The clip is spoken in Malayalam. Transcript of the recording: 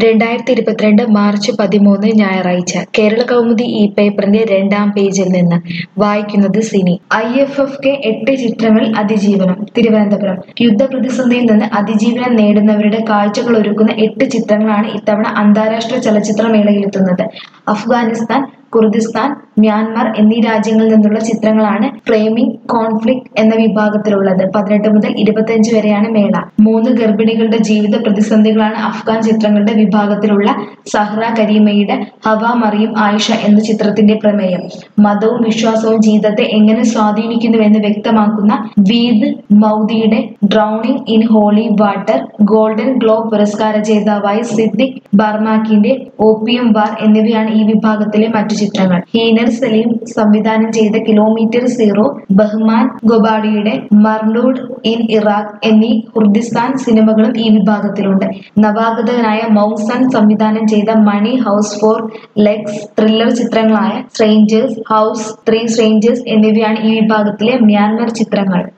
രണ്ടായിരത്തി ഇരുപത്തിരണ്ട് മാർച്ച് പതിമൂന്ന് ഞായറാഴ്ച കേരള കൗമുദി ഇ പേപ്പറിന്റെ രണ്ടാം പേജിൽ നിന്ന് വായിക്കുന്നത് Sini I F F K എട്ട് ചിത്രങ്ങൾ അതിജീവനം തിരുവനന്തപുരം യുദ്ധപ്രതിസന്ധിയിൽ നിന്ന് അതിജീവനം നേടുന്നവരുടെ കാഴ്ചകൾ ഒരുക്കുന്ന എട്ട് ചിത്രങ്ങളാണ് ഇത്തവണ അന്താരാഷ്ട്ര ചലച്ചിത്രമേളയിലെത്തുന്നത് അഫ്ഗാനിസ്ഥാൻ കുർദിസ്ഥാൻ മ്യാൻമാർ എന്നീ രാജ്യങ്ങളിൽ നിന്നുള്ള ചിത്രങ്ങളാണ് ഫ്രെയിമിംഗ് കോൺഫ്ലിക്ട് എന്ന വിഭാഗത്തിലുള്ളത് പതിനെട്ട് മുതൽ ഇരുപത്തിയഞ്ച് വരെയാണ് മേള മൂന്ന് ഗർഭിണികളുടെ ജീവിത പ്രതിസന്ധികളാണ് അഫ്ഗാൻ ചിത്രങ്ങളുടെ വിഭാഗത്തിലുള്ള സഹ്റ കരീമയുടെ ഹവ മറിയും ആയിഷ എന്ന ചിത്രത്തിന്റെ പ്രമേയം മതവും വിശ്വാസവും ജീവിതത്തെ എങ്ങനെ സ്വാധീനിക്കുന്നുവെന്ന് വ്യക്തമാക്കുന്ന വീദ് മൗദിയുടെ drowning in holy water golden globe പുരസ്കാര ജേതാവായ സിദ്ദിഖ് ബർമാക്കിന്റെ ഓപ്പിയം വാർ എന്നിവയാണ് ഈ വിഭാഗത്തിലെ മറ്റു ചിത്രങ്ങൾ ഹീനർ സലീം സംവിധാനം ചെയ്ത കിലോമീറ്റർ സീറോ ബഹ്മാൻ ഗൊബാഡിയുടെ മർലൂഡ് ഇൻ ഇറാഖ് എന്നീ കുർദിസ്ഥാൻ സിനിമകളും ഈ വിഭാഗത്തിലുണ്ട് നവാഗതനായ മൗസൺ സംവിധാനം ചെയ്ത money house four legs thriller ചിത്രങ്ങളായ സ്ട്രേഞ്ചേഴ്സ് ഹൗസ് ത്രീ സ്ട്രേഞ്ചേഴ്സ് എന്നിവയാണ് ഈ വിഭാഗത്തിലെ മ്യാൻമർ ചിത്രങ്ങൾ